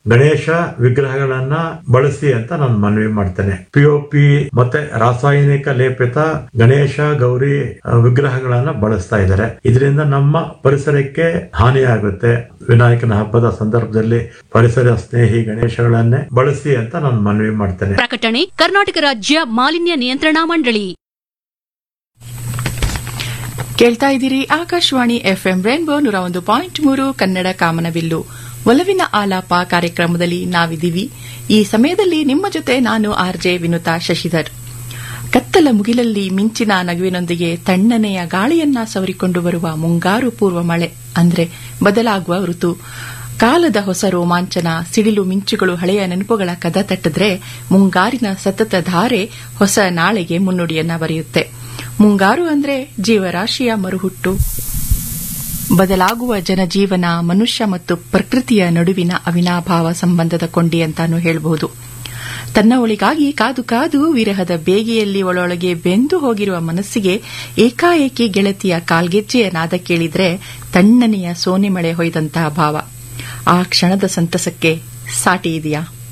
ಗಣೇಶ ವಿಗ್ರಹಗಳನ್ನ ಬಳಸಿ ಅಂತ ನಾನು ಮನವಿ ಮಾಡ್ತೇನೆ ಪಿಒಪಿ ಮತ್ತೆ ರಾಸಾಯನಿಕ ಲೇಪಿತ ಗಣೇಶ ಗೌರಿ ಆ, ವಿಗ್ರಹಗಳನ್ನ ಬಳಸ್ತಾ ಇದ್ದಾರೆ ಇದರಿಂದ ನಮ್ಮ ಪರಿಸರಕ್ಕೆ ಹಾನಿಯಾಗುತ್ತೆ ವಿನಾಯಕನ ಹಬ್ಬದ ಸಂದರ್ಭದಲ್ಲಿ ಪರಿಸರ ಸ್ನೇಹಿ ಗಣೇಶಗಳನ್ನೇ ಬಳಸಿ ಅಂತ ನಾನು ಮನವಿ ಮಾಡ್ತೇನೆ ಪ್ರಕಟಣೆ ಕರ್ನಾಟಕ ರಾಜ್ಯ ಮಾಲಿನ್ಯ ನಿಯಂತ್ರಣಾ ಮಂಡಳಿ ಕೇಳ್ತಾ ಇದ್ದೀರಿ ಆಕಾಶವಾಣಿ ಎಫ್ಎಂ ರೇನ್ಬೋ ನೂರ ಒಂದು ಪಾಯಿಂಟ್ ಮೂರು ಕನ್ನಡ ಕಾಮನಬಿಲ್ಲು ಒಲವಿನ ಆಲಾಪ ಕಾರ್ಯಕ್ರಮದಲ್ಲಿ ನಾವಿದ್ದೀವಿ ಈ ಸಮಯದಲ್ಲಿ ನಿಮ್ಮ ಜೊತೆ ನಾನು ಆರ್ಜೆ ವಿನುತಾ ಶಶಿಧರ್ ಕತ್ತಲ ಮುಗಿಲಲ್ಲಿ ಮಿಂಚಿನ ನಗುವಿನೊಂದಿಗೆ ತಣ್ಣನೆಯ ಗಾಳಿಯನ್ನ ಸವರಿಕೊಂಡು ಬರುವ ಮುಂಗಾರು ಪೂರ್ವ ಮಳೆ ಅಂದ್ರೆ ಬದಲಾಗುವ ಋತು ಕಾಲದ ಹೊಸ ರೋಮಾಂಚನ ಸಿಡಿಲು ಮಿಂಚುಗಳು ಹಳೆಯ ನೆನಪುಗಳ ಕದ ತಟ್ಟಿದ್ರೆ ಮುಂಗಾರಿನ ಸತತ ಧಾರೆ ಹೊಸ ನಾಳೆಗೆ ಮುನ್ನುಡಿಯನ್ನ ಬರೆಯುತ್ತೆ ಮುಂಗಾರು ಅಂದ್ರೆ ಜೀವರಾಶಿಯ ಮರುಹುಟ್ಟು ಬದಲಾಗುವ ಜನಜೀವನ ಮನುಷ್ಯ ಮತ್ತು ಪ್ರಕೃತಿಯ ನಡುವಿನ ಅವಿನಾಭಾವ ಸಂಬಂಧದ ಕೊಂಡಿ ಅಂತಾನೂ ಹೇಳಬಹುದು ತನ್ನ ಒಳಿಗಾಗಿ ಕಾದು ಕಾದು ವಿರಹದ ಬೇಗೆಯಲ್ಲಿ ಒಳೊಳಗೆ ಬೆಂದು ಹೋಗಿರುವ ಮನಸ್ಸಿಗೆ ಏಕಾಏಕಿ ಗೆಳತಿಯ ಕಾಲ್ಗೆಜ್ಜೆಯ ನಾದ ಕೇಳಿದ್ರೆ ತಣ್ಣನೆಯ ಸೋನೆ ಮಳೆ ಹೊಯ್ದಂತಹ ಭಾವ ಆ ಕ್ಷಣದ ಸಂತಸಕ್ಕೆ ಸಾಟಿ ಇದೆಯಾ